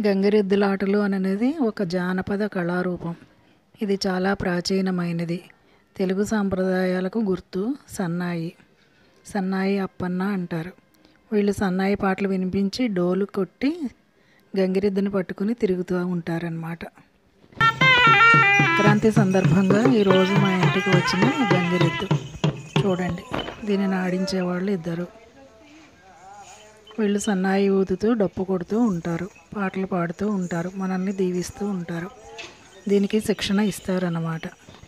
గంగిరెద్దులాటలు అనేది ఒక జానపద కళారూపం ఇది చాలా ప్రాచీనమైనది తెలుగు సాంప్రదాయాలకు గుర్తు సన్నాయి సన్నాయి అప్పన్న అంటారు వీళ్ళు సన్నాయి పాటలు వినిపించి డోలు కొట్టి గంగిరెద్దుని పట్టుకుని తిరుగుతూ ఉంటారనమాట సంక్రాంతి సందర్భంగా ఈరోజు మా ఇంటికి వచ్చిన గంగిరెద్దు చూడండి దీనిని ఆడించేవాళ్ళు ఇద్దరు వీళ్ళు సన్నాయి ఊదుతూ డప్పు కొడుతూ ఉంటారు పాటలు పాడుతూ ఉంటారు మనల్ని దీవిస్తూ ఉంటారు దీనికి శిక్షణ ఇస్తారన్నమాట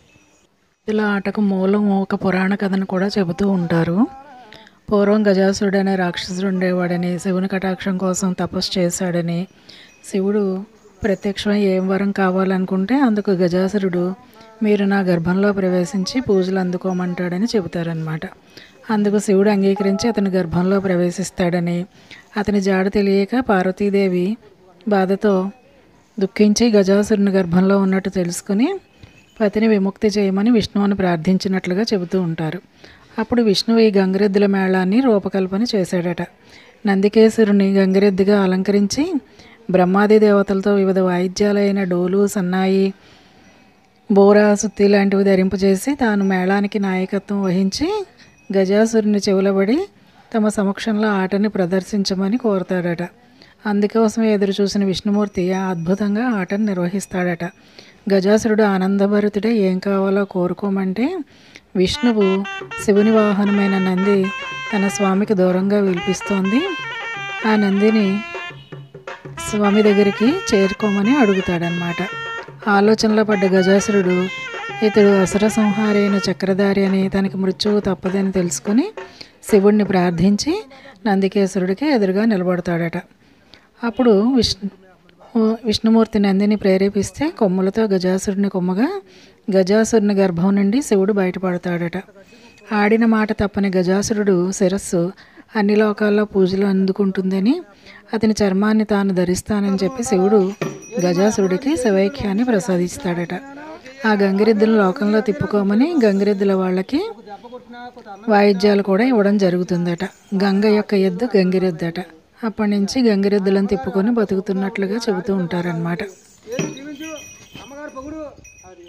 ఇలా ఆటకు మూలం ఒక పురాణ కథను కూడా చెబుతూ ఉంటారు పూర్వం గజాసురుడు అనే రాక్షసుడు ఉండేవాడని శివుని కటాక్షం కోసం తపస్సు చేశాడని శివుడు ప్రత్యక్షమై ఏం వరం కావాలనుకుంటే అందుకు గజాసురుడు మీరు నా గర్భంలో ప్రవేశించి పూజలు అందుకోమంటాడని చెబుతారనమాట అందుకు శివుడు అంగీకరించి అతని గర్భంలో ప్రవేశిస్తాడని అతని జాడ తెలియక పార్వతీదేవి బాధతో దుఃఖించి గజాసురుని గర్భంలో ఉన్నట్టు తెలుసుకుని పతిని విముక్తి చేయమని విష్ణువుని ప్రార్థించినట్లుగా చెబుతూ ఉంటారు అప్పుడు విష్ణువు ఈ గంగిరెద్దుల మేళాన్ని రూపకల్పన చేశాడట నందికేశ్వరుని గంగిరెద్దుగా అలంకరించి బ్రహ్మాది దేవతలతో వివిధ వాయిద్యాలైన డోలు సన్నాయి బోరా సుత్తి లాంటివి ధరింపజేసి తాను మేళానికి నాయకత్వం వహించి గజాసురుని చెవులబడి తమ సమక్షంలో ఆటని ప్రదర్శించమని కోరతాడట అందుకోసమే ఎదురు చూసిన విష్ణుమూర్తి ఆ అద్భుతంగా ఆటను నిర్వహిస్తాడట గజాసురుడు ఆనందభరితుడే ఏం కావాలో కోరుకోమంటే విష్ణువు శివుని వాహనమైన నంది తన స్వామికి దూరంగా విలిపిస్తోంది ఆ నందిని స్వామి దగ్గరికి చేరుకోమని అడుగుతాడనమాట ఆలోచనలో పడ్డ గజాసురుడు ఇతడు అసుర సంహారి అయిన చక్రధారి అని తనకి మృత్యువు తప్పదని తెలుసుకుని శివుణ్ణి ప్రార్థించి నందికేశ్వరుడికి ఎదురుగా నిలబడతాడట అప్పుడు విష్ణు విష్ణుమూర్తి నందిని ప్రేరేపిస్తే కొమ్ములతో గజాసురుడిని కొమ్మగా గజాసురుని గర్భం నుండి శివుడు బయటపడతాడట ఆడిన మాట తప్పని గజాసురుడు శిరస్సు అన్ని లోకాల్లో పూజలు అందుకుంటుందని అతని చర్మాన్ని తాను ధరిస్తానని చెప్పి శివుడు గజాసురుడికి శివైక్యాన్ని ప్రసాదిస్తాడట ఆ గంగిరెద్దులను లోకంలో తిప్పుకోమని గంగిరెద్దుల వాళ్ళకి వాయిద్యాలు కూడా ఇవ్వడం జరుగుతుందట గంగ యొక్క ఎద్దు గంగిరెద్దట అప్పటి నుంచి గంగిరెద్దులను తిప్పుకొని బతుకుతున్నట్లుగా చెబుతూ ఉంటారనమాట జీవించు అమ్మగారు పొగుడు అది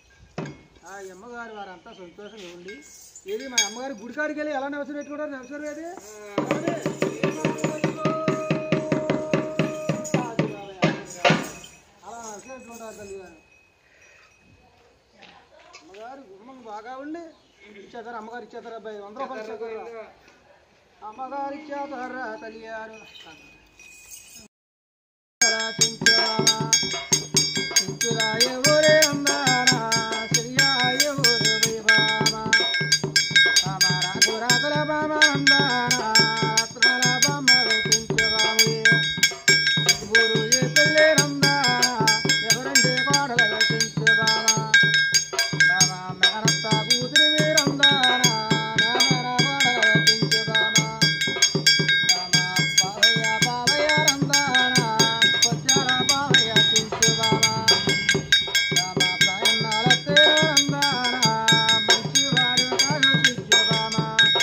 ఆ అమ్మగారు వారంతా సంతోషంగా ఉండి ఏది మా అమ్మగారు గుడికాడికి వెళ్ళి ఎలా నవసరం పెట్టుకుంటారు నవసరం ఏది అలా నవసరం పెట్టుకుంటారు తల్లి గారు అమ్మగారు గుమ్మం బాగా ఉండి ఇచ్చేతారు అమ్మగారు ఇచ్చేతారు అబ్బాయి వంద రూపాయలు ఇచ్చేతారు అమ్మగారు ఇచ్చేతారా తల్లి గారు చించురాయ ఊరే అందానా శ్రీయాయ ఊరు వైభామా బాబారా గురాతల బాబా అందానా రత్నాల బామ్మరు చించురాముయే ఊరు ఏ పెళ్ళే రందానా ఎవరంటే కోడల చించురామా బాబా మేనత్త కూతురి వీరందానా మేనర కోడల చించురామా రామా బాలయ్య బాలయ్య రందానా కొచ్చార బాలయ్య చించురామా రామ ప్రయాణాలతే రందానా మంచి వారు కాదు చించురామా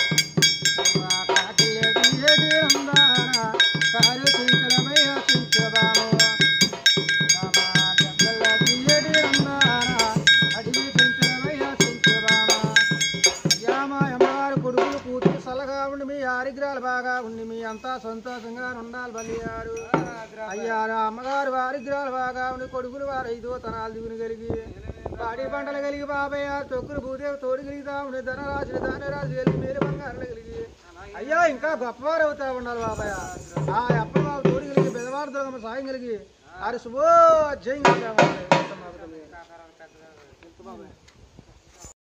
కాకిలేటి ఏటి రందానా కారు చించడమయ్య చించురాము రామ జగ్గల్లటి ఏటి రందానా అడిగి చించడమయ్య చించురామా అయ్యా మా అమ్మగారు కొడుకులు కూతురు సలగా ఉండి మీ ఆరిగ్రాలు బాగా ఉండి మీ అంతా సంతోషంగా ఉండాలి బలియారు అయ్యా నా అమ్మగారు వారిగ్రాలు బాగా ఉండి కొడుకులు వారు ఐదో తనాలు దిగుని కలిగి పాడి పంటలు కలిగి బాబయ్య తొక్కులు భూదేవి తోడు కలిగితా ఉండి ధనరాశులు ధనరాశి కలిగి మీరు బంగారులు కలిగి అయ్యా ఇంకా గొప్పవారు అవుతా ఉండాలి బాబయ్య ఆ అప్పటి బాబు తోడు కలిగి బెదవారు దుర్గమ్మ సాయం కలిగి ఆరు శుభో అధ్యయం బాబాయ్